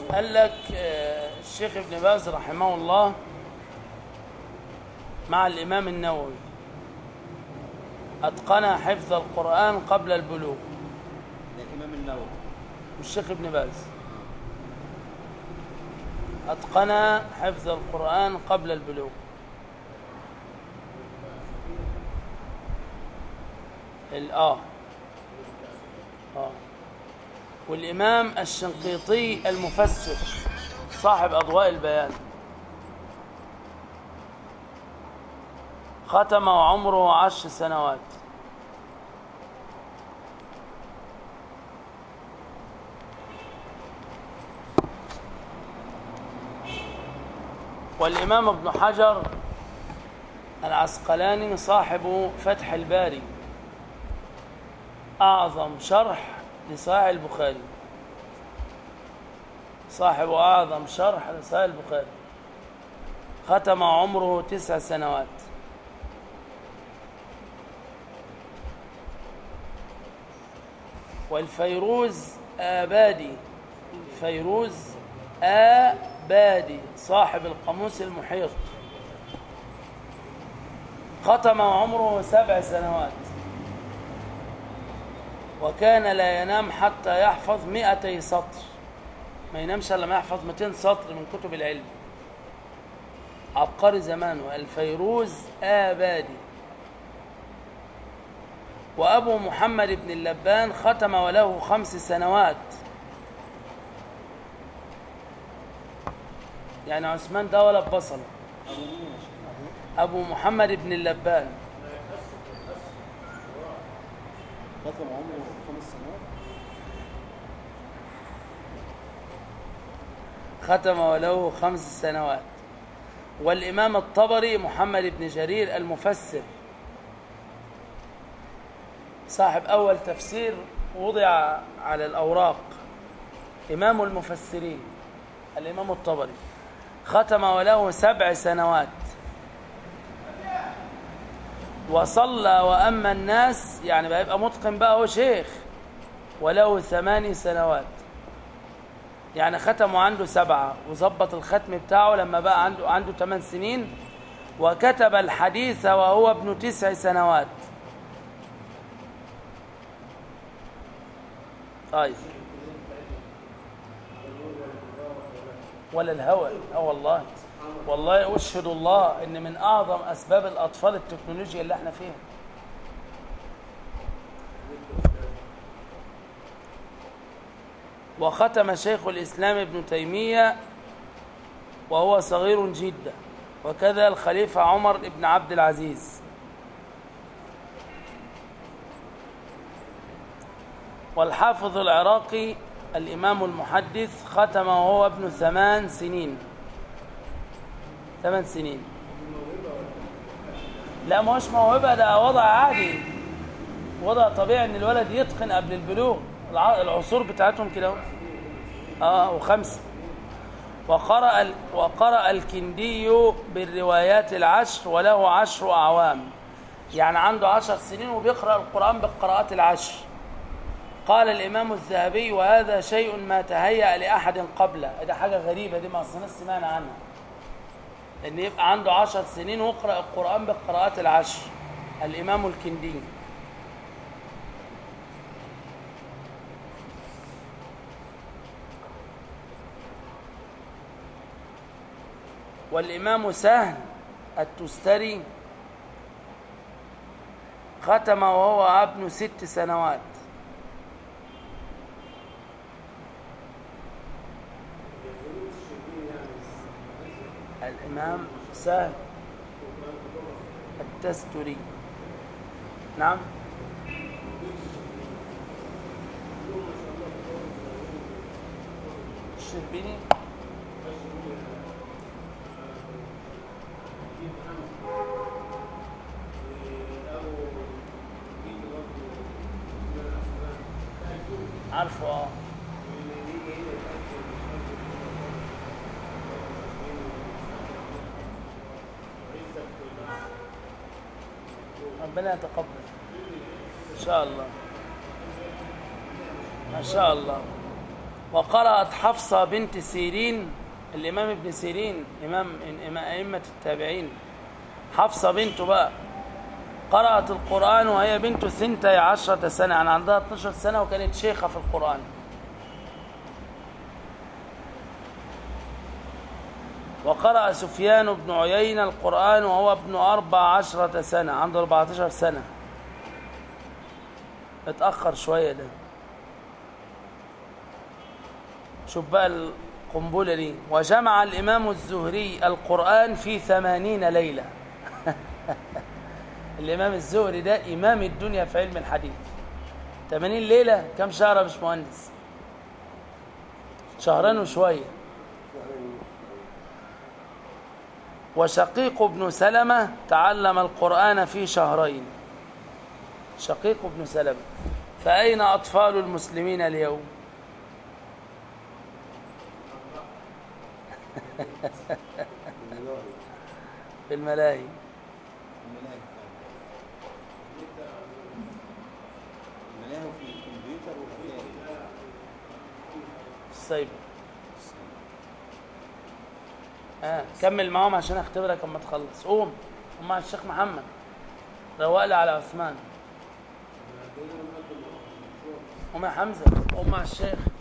قال لك آه، الشيخ ابن باز رحمه الله مع الإمام النووي أتقن حفظ القرآن قبل البلوغ ده الامام النووي والشيخ ابن باز أتقن حفظ القرآن قبل البلوغ الآه آه والإمام الشنقيطي المفسر صاحب أضواء البيان ختم وعمره عشر سنوات والإمام ابن حجر العسقلاني صاحب فتح الباري أعظم شرح لصحيح البخاري صاحب أعظم شرح لصحيح البخاري ختم عمره تسع سنوات والفيروز آبادي فيروز آبادي صاحب القاموس المحيط ختم عمره سبع سنوات وكان لا ينام حتى يحفظ مئتي سطر ما ينامش الا ما يحفظ 200 سطر من كتب العلم عبقري زمانه الفيروز آبادي وأبو محمد بن اللبان ختم وله خمس سنوات يعني عثمان ده ولا بصل أبو محمد بن اللبان ختم عمره خمس سنوات ختم وله خمس سنوات والإمام الطبري محمد بن جرير المفسر صاحب أول تفسير وضع على الأوراق إمام المفسرين الإمام الطبري ختم وله سبع سنوات وصلى وأما الناس يعني بقى يبقى متقن بقى هو شيخ وله ثماني سنوات يعني ختمه عنده سبعة وظبط الختم بتاعه لما بقى عنده عنده ثمان سنين وكتب الحديث وهو ابن تسع سنوات طيب ولا الهوى اه والله والله اشهد الله ان من اعظم اسباب الاطفال التكنولوجيا اللي احنا فيها وختم شيخ الاسلام ابن تيميه وهو صغير جدا وكذا الخليفه عمر بن عبد العزيز والحافظ العراقي الإمام المحدث ختم وهو ابن ثمان سنين ثمان سنين لا ما هوش موهبة ده وضع عادي وضع طبيعي ان الولد يتقن قبل البلوغ الع- العصور بتاعتهم كده اهو. اه وخمسة وقرأ ال- وقرأ الكندي بالروايات العشر وله عشر أعوام يعني عنده عشر سنين وبيقرأ القرآن بالقراءات العشر قال الإمام الذهبي وهذا شيء ما تهيأ لأحد قبله ده حاجة غريبة دي ما أصلنا سمعنا عنها إن يبقى عنده عشر سنين ويقرأ القرآن بالقراءات العشر الإمام الكندي والإمام سهل التستري ختم وهو ابن ست سنوات الإمام سهل التستري نعم الشربيني عارفه اه ربنا يتقبل ان شاء الله ما شاء الله وقرأت حفصة بنت سيرين الإمام ابن سيرين إمام من أئمة التابعين حفصة بنته بقى قرأت القرآن وهي بنت ثنتي عشرة سنة يعني عندها 12 سنة وكانت شيخة في القرآن وقرأ سفيان بن عيينة القرآن وهو ابن أربع عشرة سنة عنده 14 سنة اتأخر شوية ده شوف بقى القنبلة دي وجمع الإمام الزهري القرآن في ثمانين ليلة الإمام الزهري ده إمام الدنيا في علم الحديث 80 ليلة كم شهر يا باشمهندس شهرين وشوية وشقيق بن سلمة تعلم القرآن في شهرين شقيق بن سلمة فأين أطفال المسلمين اليوم في الملاهي الملاهي الملاهي وفي الكمبيوتر والأفلام السايبر اه كمل معاهم عشان اختبرك اما تخلص قوم قوم مع الشيخ محمد روق لي على عثمان قوم يا حمزه قوم مع الشيخ